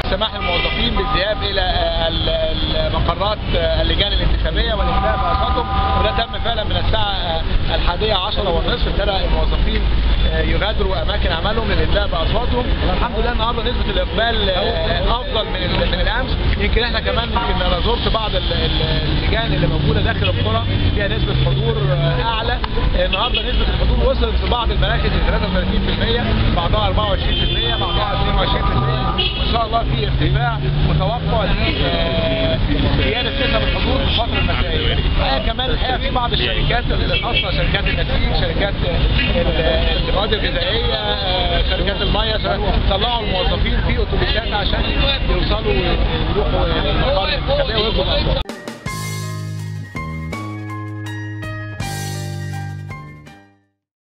السماح للموظفين بالذهاب الى ال- المقرات اللجان الانتخابيه والابداء باصواتهم وده تم فعلا من الساعه الحادية عشرة والنصف ابتدى الموظفين يغادروا اماكن عملهم للابداء باصواتهم الحمد لله النهارده نسبه الاقبال افضل من ال- من الامس يمكن احنا كمان يمكن انا زرت بعض ال- ال- اللجان اللي موجوده داخل القرى فيها نسبه حضور اعلى النهارده نسبه الحضور وصلت في بعض المراكز ل 33% بعضها 24% بعضها 22% وان شاء الله في ارتفاع متوقع لزياده نسب الحضور في الفتره المسائيه. الحقيقه كمان الحقيقه في بعض الشركات الخاصه شركات النسيج، شركات ال- المواد الغذائيه، آه، شركات الميه طلعوا الموظفين في اتوبيسات عشان يوصلوا ويروحوا المقر الانتخابيه وياخدوا الاصوات.